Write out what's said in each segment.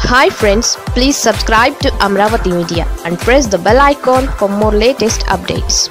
hi friends please subscribe to Amaravati media and press the bell icon for more latest updates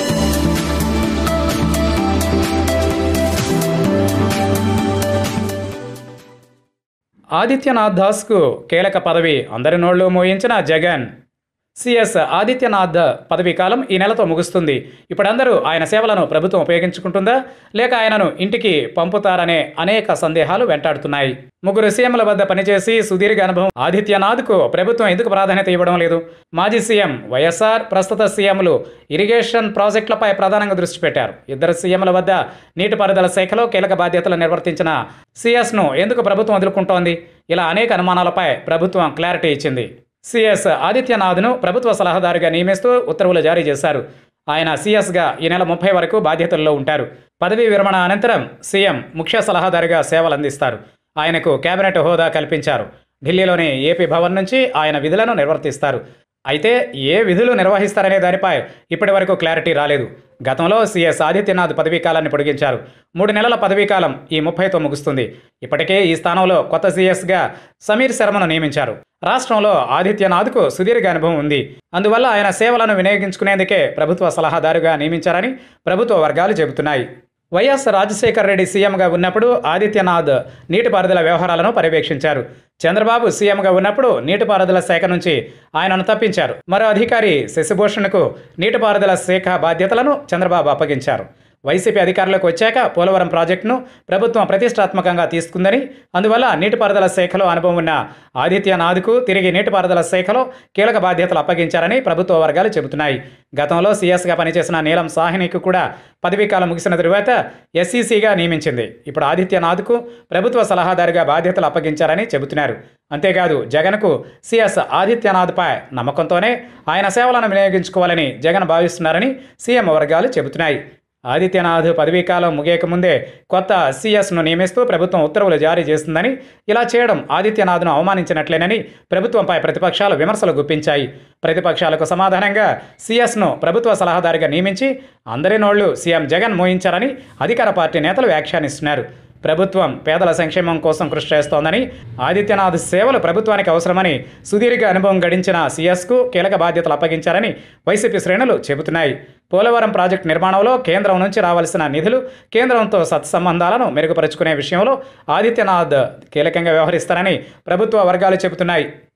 Adityanath దాస్కు కీలక పదవి అందరి నోళ్లు మోయించిన జగన్ సిఎస్ ఆదిత్యనాథ్ పదవీ కాలం ఈ నెలతో ముగుస్తుంది ఇప్పుడందరూ ఆయన సేవలను ప్రభుత్వం ఉపయోగించుకుంటుందా లేక ఆయనను ఇంటికి పంపుతారనే అనేక సందేహాలు వెంటాడుతున్నాయి ముగ్గురు సీఎంల వద్ద పనిచేసి సుదీర్ఘ అనుభవం ఆదిత్యనాథ్కు ప్రభుత్వం ఎందుకు ప్రాధాన్యత ఇవ్వడం లేదు మాజీ సీఎం వైఎస్ఆర్ ప్రస్తుత సీఎంలు ఇరిగేషన్ ప్రాజెక్టులపై ప్రధానంగా దృష్టి పెట్టారు ఇద్దరు సీఎంల వద్ద నీటిపారుదల శాఖలో కీలక బాధ్యతలు నిర్వర్తించిన సిఎస్ను ఎందుకు ప్రభుత్వం వదులుకుంటోంది ఇలా అనేక అనుమానాలపై ప్రభుత్వం క్లారిటీ ఇచ్చింది సిఎస్ ఆదిత్యనాథ్ను ప్రభుత్వ సలహాదారుగా నియమిస్తూ ఉత్తర్వులు జారీ చేశారు ఆయన సీఎస్గా ఈ నెల ముప్పై వరకు బాధ్యతల్లో ఉంటారు పదవీ విరమణ అనంతరం సీఎం ముఖ్య సలహాదారుగా సేవలు అందిస్తారు ఆయనకు కేబినెట్ హోదా కల్పించారు ఢిల్లీలోని ఏపీ భవన్ నుంచి ఆయన విధులను నిర్వర్తిస్తారు అయితే ఏ విధులు నిర్వహిస్తారనే దానిపై ఇప్పటి వరకు క్లారిటీ రాలేదు గతంలో సీఎస్ ఆదిత్యనాథ్ పదవీ కాలాన్ని పొడిగించారు మూడు నెలల పదవీ కాలం ఈ ముప్పైతో ముగుస్తుంది ఇప్పటికే ఈ స్థానంలో కొత్త సీఎస్గా సమీర్ శర్మను నియమించారు రాష్ట్రంలో ఆదిత్యనాథ్కు సుదీర్ఘ అనుభవం ఉంది అందువల్ల ఆయన సేవలను వినియోగించుకునేందుకే ప్రభుత్వ సలహాదారుగా నియమించారని ప్రభుత్వ వర్గాలు చెబుతున్నాయి వైఎస్ రాజశేఖర్ రెడ్డి సీఎంగా ఉన్నప్పుడు ఆదిత్యనాథ్ నీటిపారుదల వ్యవహారాలను పర్యవేక్షించారు చంద్రబాబు సీఎంగా ఉన్నప్పుడు నీటిపారుదల శాఖ నుంచి ఆయనను తప్పించారు మరో అధికారి శశిభూషణ్కు నీటిపారుదల శాఖ బాధ్యతలను చంద్రబాబు అప్పగించారు వైసీపీ అధికారంలోకి వచ్చాక పోలవరం ప్రాజెక్టును ప్రభుత్వం ప్రతిష్టాత్మకంగా తీసుకుందని అందువల్ల నీటిపారుదల శాఖలో అనుభవం ఉన్న ఆదిత్యనాథ్కు తిరిగి నీటిపారుదల శాఖలో కీలక బాధ్యతలు అప్పగించారని ప్రభుత్వ వర్గాలు చెబుతున్నాయి గతంలో సీఎస్గా పనిచేసిన నీలం సాహ్నికి కూడా పదవీకాలం ముగిసిన తరువాత ఎస్సీసీగా నియమించింది ఇప్పుడు ఆదిత్యనాథ్కు ప్రభుత్వ సలహాదారుగా బాధ్యతలు అప్పగించారని చెబుతున్నారు అంతేకాదు జగన్కు సిఎస్ ఆదిత్యనాథ్పై నమ్మకంతోనే ఆయన సేవలను వినియోగించుకోవాలని జగన్ భావిస్తున్నారని సీఎం వర్గాలు చెబుతున్నాయి ఆదిత్యనాథ్ పదవీకాలం ముగియకముందే కొత్త సీఎస్ను నియమిస్తూ ప్రభుత్వం ఉత్తర్వులు జారీ చేస్తుందని ఇలా చేయడం ఆదిత్యనాథ్ను అవమానించినట్లేనని ప్రభుత్వంపై ప్రతిపక్షాలు విమర్శలు గుప్పించాయి ప్రతిపక్షాలకు సమాధానంగా సీఎస్ను ప్రభుత్వ సలహాదారుగా నియమించి అందరి నోళ్లు సీఎం జగన్ మోయించారని అధికార పార్టీ నేతలు వ్యాఖ్యానిస్తున్నారు ప్రభుత్వం పేదల సంక్షేమం కోసం కృషి చేస్తోందని ఆదిత్యనాథ్ సేవలు ప్రభుత్వానికి అవసరమని సుదీర్ఘ అనుభవం గడించిన సీఎస్కు కీలక బాధ్యతలు అప్పగించారని వైసీపీ శ్రేణులు చెబుతున్నాయి పోలవరం ప్రాజెక్టు నిర్మాణంలో కేంద్రం నుంచి రావాల్సిన నిధులు కేంద్రంతో సత్సంబంధాలను మెరుగుపరుచుకునే విషయంలో ఆదిత్యనాథ్ కీలకంగా వ్యవహరిస్తారని ప్రభుత్వ వర్గాలు చెబుతున్నాయి